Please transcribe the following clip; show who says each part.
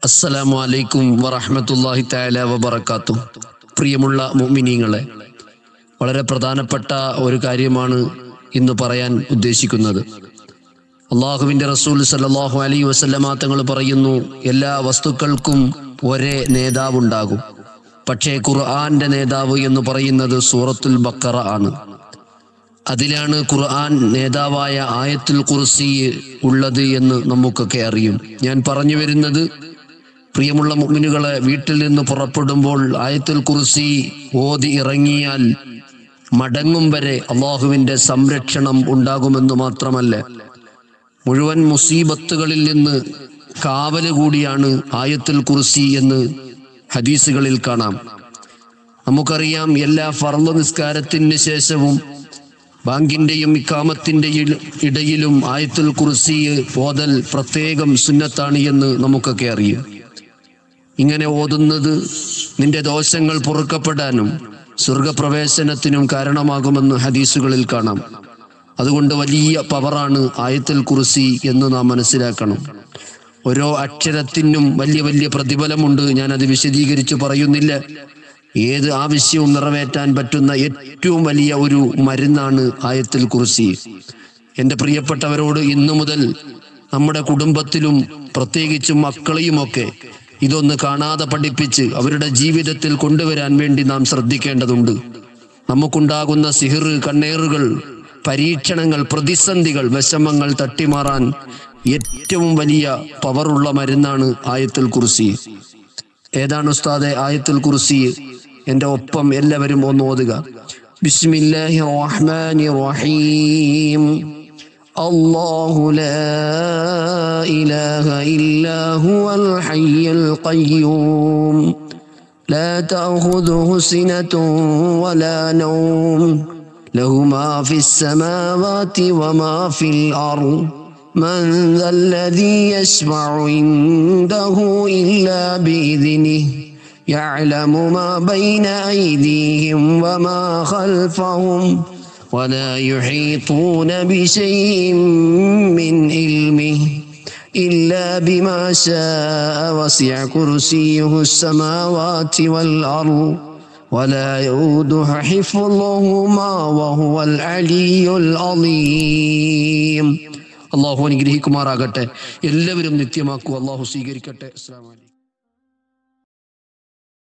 Speaker 1: അസ്സലാമു അലൈക്കും വറഹ്മത്തുള്ളാഹി തആല വബറകാത്തു പ്രിയമുള്ള മുഅ്മിനീങ്ങളെ വളരെ പ്രധാനപ്പെട്ട ഒരു കാര്യമാണ് ഇന്ന് പറയാൻ ഉദ്ദേശിക്കുന്നത് അള്ളാഹുവിന്റെ റസൂൽ സല്ലല്ലാഹു അലൈഹി വസല്ലമ തങ്ങൾ പറയുന്നു എല്ലാ വസ്തുക്കൾക്കും ഒരേ നേതാവുണ്ടാകും പക്ഷേ ഖുർആന്റെ നേതാവ് എന്ന് പറയുന്നത് സൂറത്തുൽ ബക്കറ ആണ് അതിലാണ് ഖുർആൻ നേതാവായ ആയത്തുൽ കുർസി ഉള്ളത് എന്ന് നമുക്കൊക്കെ അറിയും ഞാൻ പറഞ്ഞു വരുന്നത് പ്രിയമുള്ള മുഅ്മിനുകളെ വീട്ടിൽ നിന്ന് പുറപ്പെടുമ്പോൾ ആയത്തുൽ കുർസി ഓതി ഇറങ്ങിയാൽ മടങ്ങും വരെ അള്ളാഹുവിന്റെ സംരക്ഷണം ഉണ്ടാകുമെന്ന് മാത്രമല്ല മുഴുവൻ മുസീബത്തുകളിൽ നിന്ന് കാവല് കൂടിയാണ് ആയത്തുൽ കുർസി എന്ന് ഹദീസുകളിൽ കാണാം നമുക്കറിയാം എല്ലാ ഫർള് നിസ്കാരത്തിന് ശേഷവും ബാങ്കിന്റെയും ഇക്കാമത്തിന്റെയും ഇടയിലും ആയത്തുൽ കുർസി ഓതൽ പ്രത്യേകം സുന്നത്താണ് എന്ന് നമുക്കൊക്കെ അറിയാം ഇങ്ങനെ ഓതുന്നത് നിന്റെ ദോഷങ്ങൾ പൊറുക്കപ്പെടാനും സ്വർഗപ്രവേശനത്തിനും കാരണമാകുമെന്ന് ഹദീസുകളിൽ കാണാം അതുകൊണ്ട് വലിയ പവറാണ് ആയത്തുൽ കുർസി എന്ന് നാം മനസ്സിലാക്കണം ഓരോ അക്ഷരത്തിനും വലിയ വലിയ പ്രതിഫലമുണ്ട് ഞാൻ അത് വിശദീകരിച്ചു പറയുന്നില്ല ഏത് ആവശ്യവും നിറവേറ്റാൻ പറ്റുന്ന ഏറ്റവും വലിയ ഒരു മരുന്നാണ് ആയത്തുൽ കുർസി എന്റെ പ്രിയപ്പെട്ടവരോട് ഇന്നു മുതൽ നമ്മുടെ കുടുംബത്തിലും പ്രത്യേകിച്ചും മക്കളെയുമൊക്കെ ഇതൊന്ന് കാണാതെ പഠിപ്പിച്ച് അവരുടെ ജീവിതത്തിൽ കൊണ്ടുവരാൻ വേണ്ടി നാം ശ്രദ്ധിക്കേണ്ടതുണ്ട് നമുക്കുണ്ടാകുന്ന സിഹിർ കണ്ണേറുകൾ പരീക്ഷണങ്ങൾ പ്രതിസന്ധികൾ വിഷമങ്ങൾ തട്ടിമാറാൻ ഏറ്റവും വലിയ പവറുള്ള മരുന്നാണ് ആയത്തുൽ കുർസി ഏതാണ് ഉസ്താദെ ആയത്തുൽ കുർസി എന്റെ ഒപ്പം എല്ലാവരും ഒന്ന് ഓതുക ബിസ്മില്ലാഹി റഹ്മാനി റഹീം الله لا إله إلا هو الحي القيوم لا تأخذه سنة ولا نوم له ما في السماوات وما في الأرض من ذا الذي يشفع عنده إلا بإذنه يعلم ما بين أيديهم وما خلفهم ولا يحيطون بشيء من علمه إلا بما شاء وسع كرسيه السماوات والأرض ولا يؤوده حفظهما وهو العلي العظيم അള്ളാഹു അനുഗ്രഹിക്കുമാറാകട്ടെ എല്ലാവരും നിത്യമാക്കൂ അള്ളാഹു സ്വീകരിക്കട്ടെ അസ്സാം വലൈക്കും